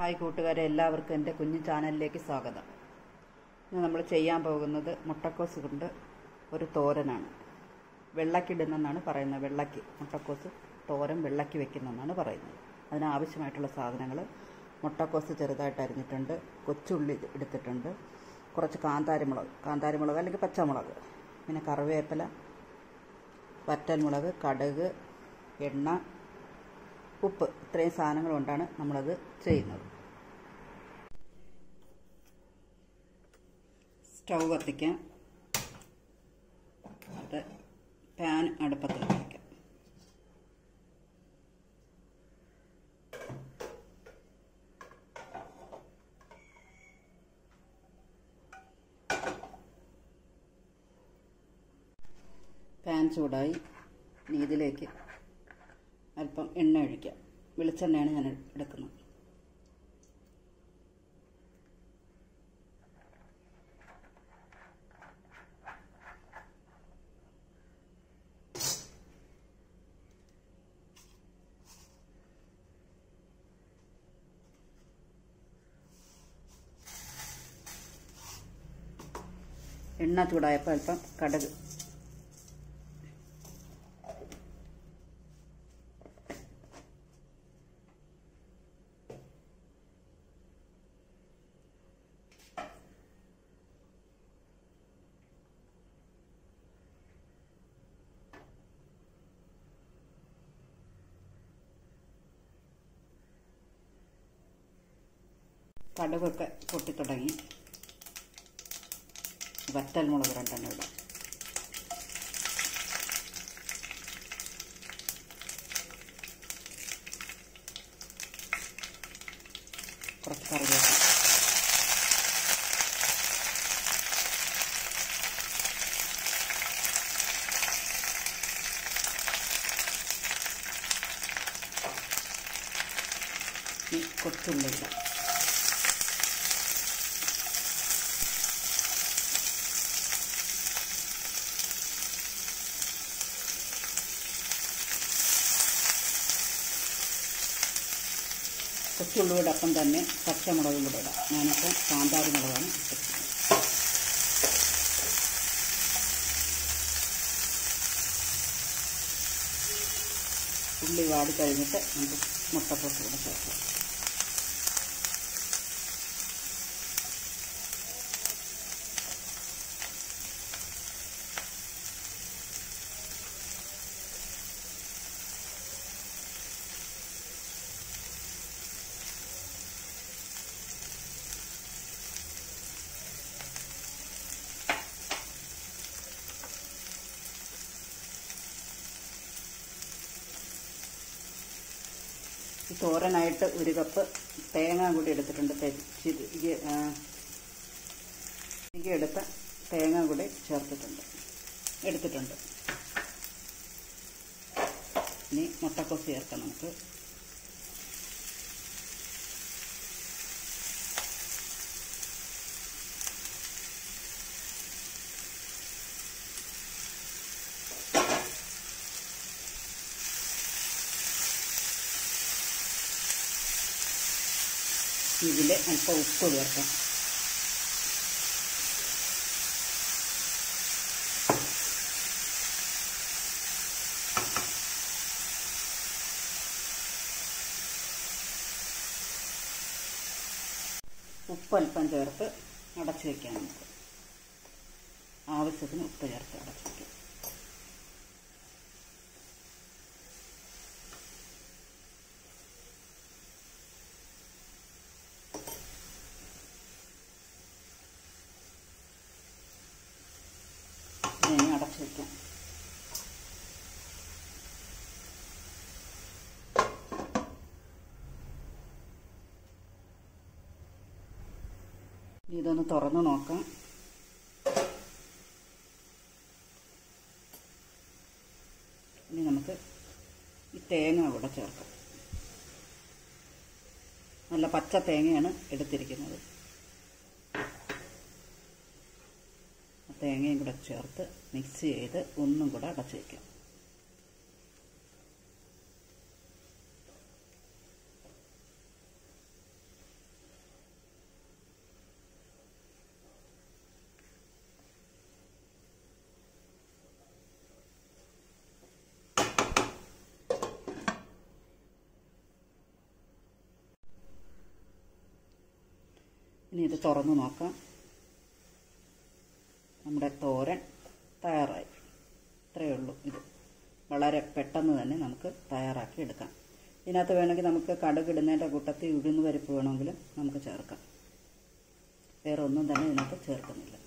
hi കൂട്ടുകാരെ എല്ലാവർക്കും എൻ്റെ കുഞ്ഞു ചാനലിലേക്ക് സ്വാഗതം ഇന്ന് നമ്മൾ ചെയ്യാൻ പോകുന്നത് മുട്ടക്കോസ് കൊണ്ട് ഒരു തോരനാണ് വെള്ളക്കിടുന്നെന്നാണ് പറയുന്നത് വെള്ളക്കി മുട്ടക്കോസ് തോരൻ വെള്ളക്കി വെക്കുന്നെന്നാണ് പറയുന്നത് അതിനാവശ്യമായിട്ടുള്ള സാധനങ്ങൾ മുട്ടക്കോസ് ചെറുതായിട്ട് അരിഞ്ഞിട്ടുണ്ട് കൊച്ചുള്ളി എടുത്തിട്ടുണ്ട് കുറച്ച് കാന്താരിമുളക് കാന്താരിമുളക് അല്ലെങ്കിൽ പച്ചമുളക് പിന്നെ കറിവേപ്പില വറ്റൽമുളക് കടുക് എണ്ണ ഉപ്പ് ഇത്രയും സാധനങ്ങൾ കൊണ്ടാണ് നമ്മളത് ചെയ്യുന്നത് സ്റ്റൗ കത്തിക്കാം അത് പാൻ അടുപ്പത്തിൽ വയ്ക്കാം പാൻ ചൂടായി ഇനി ഇതിലേക്ക് അല്പം എണ്ണ ഒഴിക്കാം വെളിച്ചെണ്ണയാണ് ഞാൻ എടുക്കുന്നത് എണ്ണ ചൂടായപ്പോൾ അല്പം കടുക് കടുകൊക്കെ പൊട്ടിത്തുടങ്ങി വറ്റൽമുളക് രണ്ടെണ്ണം ഇടാം കുറച്ച് കറിവേപ്പില ഈ കൊച്ചുള്ളി ഇടാം കൊച്ചുള്ളിയോടൊപ്പം തന്നെ പച്ചമുളകും കൂടെ ഇടാം ഞാനിപ്പോൾ കാന്താരി മുളകാണ് ഇട്ടിരിക്കുന്നത് ഉള്ളി വാടി കഴിഞ്ഞിട്ട് നമുക്ക് മുട്ടപ്പൊട്ട് കൂടെ ചേർക്കാം ഈ തോരനായിട്ട് ഒരു കപ്പ് തേങ്ങ കൂടി എടുത്തിട്ടുണ്ട് ചിരികി എടുത്ത തേങ്ങ കൂടി ചേർത്തിട്ടുണ്ട് എടുത്തിട്ടുണ്ട് ഇനി മുട്ടക്കൊസ് ചേർക്കാം നമുക്ക് ഇതിൽ അല്പം ഉപ്പ് ചേർക്കാം ഉപ്പ് അല്പം ചേർത്ത് അടച്ചു വയ്ക്കാം നമുക്ക് ആവശ്യത്തിന് ഉപ്പ് ചേർത്ത് അടച്ചു വയ്ക്കാം ഇനി അടച്ചു വയ്ക്കാം ഇതൊന്ന് തുറന്ന് നോക്കാം ഇനി നമുക്ക് ഈ തേങ്ങ കൂടെ ചേർക്കാം നല്ല പച്ച തേങ്ങയാണ് എടുത്തിരിക്കുന്നത് തേങ്ങയും കൂടെ ചേർത്ത് മിക്സ് ചെയ്ത് ഒന്നും കൂടെ അടച്ചു വയ്ക്കാം ഇനി ഇത് തുറന്ന് നോക്കാം നമ്മുടെ തോരൻ തയ്യാറായി ഇത്രയേ ഉള്ളൂ ഇത് വളരെ പെട്ടെന്ന് തന്നെ നമുക്ക് തയ്യാറാക്കി എടുക്കാം ഇതിനകത്ത് വേണമെങ്കിൽ നമുക്ക് കടുക് ഇടുന്നതിൻ്റെ കൂട്ടത്തിൽ ഉഴുന്ന് പരിപ്പ് വേണമെങ്കിലും നമുക്ക് ചേർക്കാം വേറെ ഒന്നും തന്നെ ഇതിനകത്ത് ചേർക്കുന്നില്ല